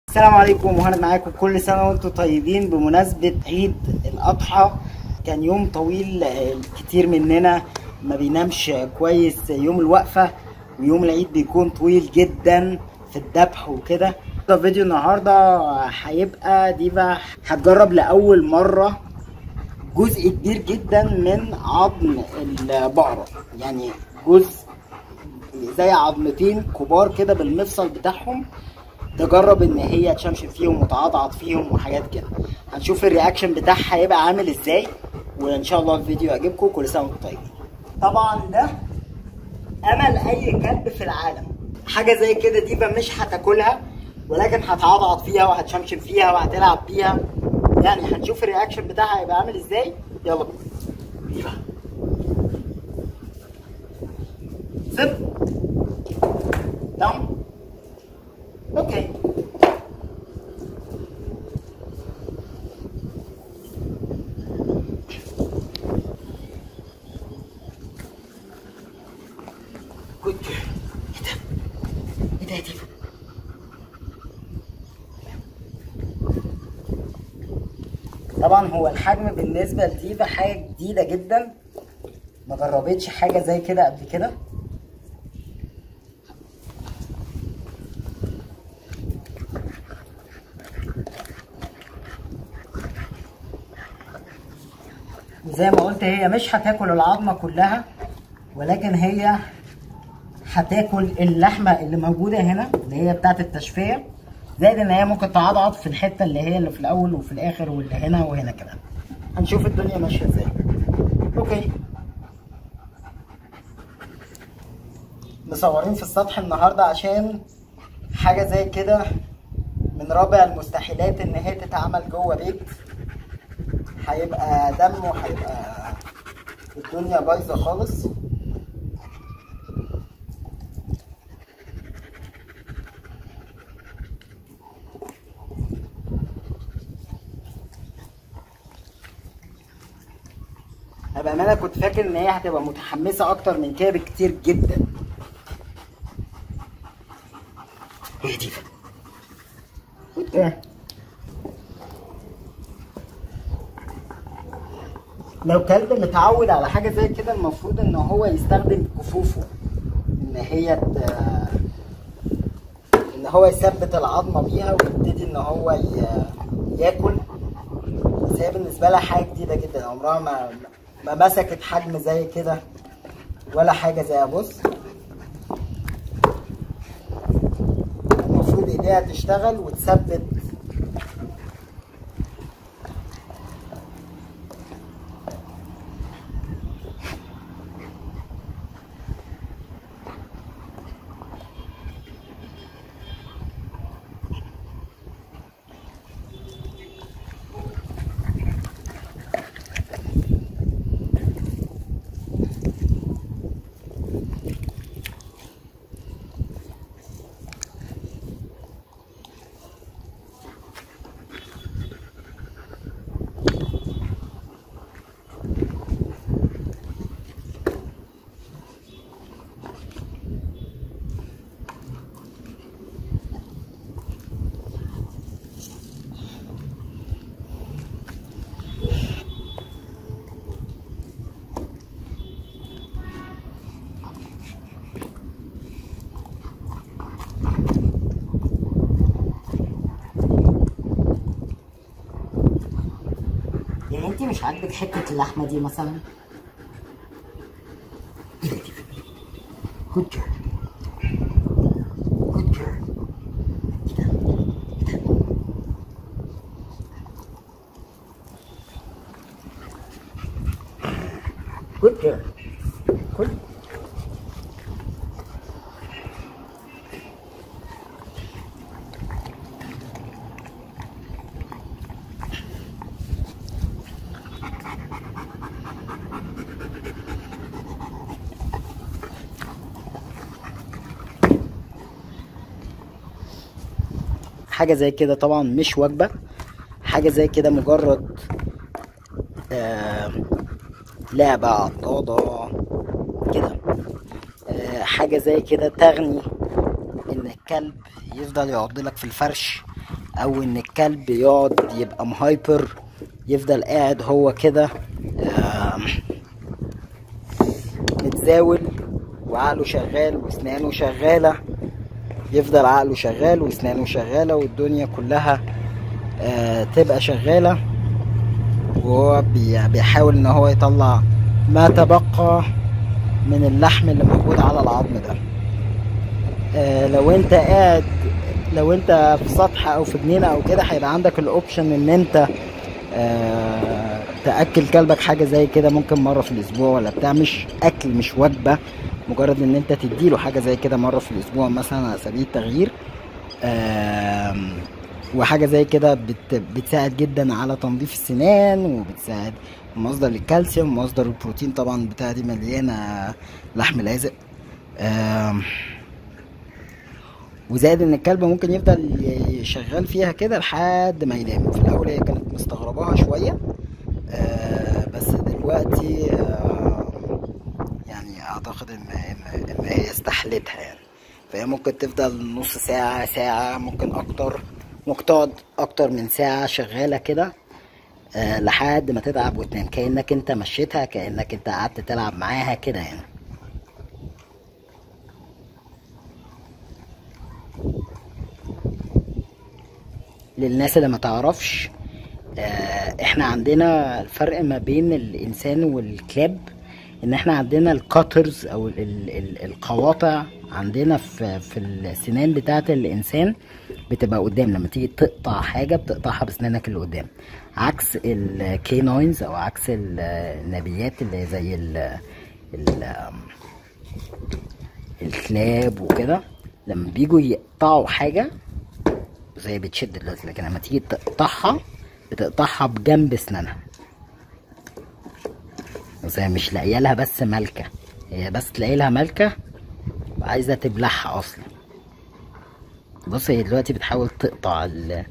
السلام عليكم وهنا معاكم كل سنة وانتم طيبين بمناسبة عيد الأضحى كان يوم طويل آه، كتير مننا ما بينامش كويس يوم الوقفة ويوم العيد بيكون طويل جدا في الذبح وكده ده فيديو النهاردة هيبقى ديفا هتجرب لأول مرة جزء كبير جدا من عظم البقرة يعني جزء زي عظمتين كبار كده بالمفصل بتاعهم تجرب ان هي تشمشم فيهم وتعضعض فيهم وحاجات كده هنشوف الرياكشن بتاعها هيبقى عامل ازاي وان شاء الله الفيديو يعجبكم كل سنه وانتم طيبين طبعا ده امل اي كلب في العالم حاجه زي كده ديفا مش هتاكلها ولكن هتعضعض فيها وهتشمشم فيها وهتلعب بيها يعني هنشوف الرياكشن بتاعها هيبقى عامل ازاي يلا بينا ديفا سيب داون اوكي جود ايه ده؟ ايه ده يا ديفا؟ طبعا هو الحجم بالنسبه لديفا حاجه جديده جدا ما جربتش حاجه زي كده قبل كده زي ما قلت هي مش هتاكل العظمه كلها ولكن هي هتاكل اللحمه اللي موجوده هنا اللي هي بتاعه التشفيه زائد ان هي ممكن تعضعض في الحته اللي هي اللي في الاول وفي الاخر واللي هنا وهنا كده هنشوف الدنيا ماشيه ازاي اوكي مصورين في السطح النهارده عشان حاجه زي كده من رابع المستحيلات ان هي تتعمل جوه بيت هيبقى دم وهيبقى الدنيا بايظه خالص أنا بأمانة كنت فاكر إن هي هتبقى متحمسة أكتر من كده بكتير جدا. إيه دي؟ إيه؟ لو كلب متعود على حاجة زي كده المفروض إن هو يستخدم كفوفه إن هي ت... إن هو يثبت العظمة بيها ويبتدي إن هو ي... ياكل بس هي بالنسبة لها حاجة جديدة جدا عمرها ما ما مسكت حجم زي كده ولا حاجة زي بص المفروض ايديها تشتغل وتثبت يعني انت مش عاجبك حته اللحمه دي مثلا جود جيرل جود جيرل جود جيرل كل حاجه زي كده طبعا مش وجبه حاجه زي كده مجرد آه لعبه عضاضه كده آه حاجه زي كده تغني ان الكلب يفضل يعض لك في الفرش او ان الكلب يقعد يبقى مهايبر يفضل قاعد هو كده آم، متزاول وعقله شغال واسنانه شغاله يفضل عقله شغال واسنانه شغاله والدنيا كلها آه، تبقى شغاله وهو بي- بيحاول ان هو يطلع ما تبقى من اللحم اللي موجود على العظم ده آه، لو انت قاعد لو انت في سطح او في جنينه او كده هيبقى عندك الاوبشن ان انت آه، تاكل كلبك حاجه زي كده ممكن مره في الاسبوع ولا بتاع مش اكل مش وجبه مجرد ان انت تديله حاجه زي كده مره في الاسبوع مثلا على سبيل التغيير آم، وحاجه زي كده بت بتساعد جدا على تنظيف السنان وبتساعد مصدر للكالسيوم مصدر البروتين طبعا بتاع دي مليانه لحم لازق آم، وزائد ان الكلب ممكن يفضل ي- شغال فيها كده لحد ما ينام في الاول هي كانت مستغرباها شويه آه بس دلوقتي آه يعني اعتقد ان ان ان هي استحلتها يعني فهي ممكن تفضل نص ساعه ساعه ممكن اكتر ممكن تقعد اكتر من ساعه شغاله كده آه لحد ما تتعب وتنام كانك انت مشيتها كانك انت قعدت تلعب معاها كده يعني للناس اللي ما تعرفش آه، احنا عندنا الفرق ما بين الانسان والكلاب ان احنا عندنا الكاترز او ال ال ال القواطع عندنا في في السنان بتاعه الانسان بتبقى قدام لما تيجي تقطع حاجه بتقطعها بسنانك اللي قدام عكس الكيناينز او عكس ال- النبيات اللي زي ال ال الكلاب وكده لما بيجوا يقطعوا حاجه زي بتشد دلوقتي لكن لما تيجي تقطعها بتقطعها بجنب اسنانها زي مش لاقيه لها بس ملكه هي بس تلاقي لها ملكه وعايزه تبلعها اصلا بص هي دلوقتي بتحاول تقطع ال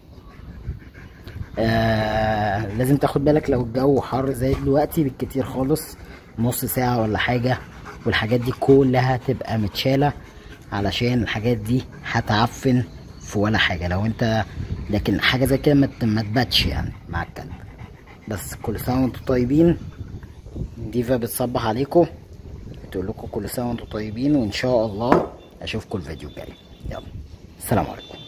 آه لازم تاخد بالك لو الجو حر زي دلوقتي بالكتير خالص نص ساعة ولا حاجة والحاجات دي كلها تبقى متشالة علشان الحاجات دي هتعفن في ولا حاجة لو انت لكن حاجة زي كده ما ت- ما تباتش يعني مع الكلب بس كل سنة وانتم طيبين ديفا بتصبح عليكم بتقول لكم كل سنة وانتم طيبين وان شاء الله اشوفكم الفيديو الجاي يلا السلام عليكم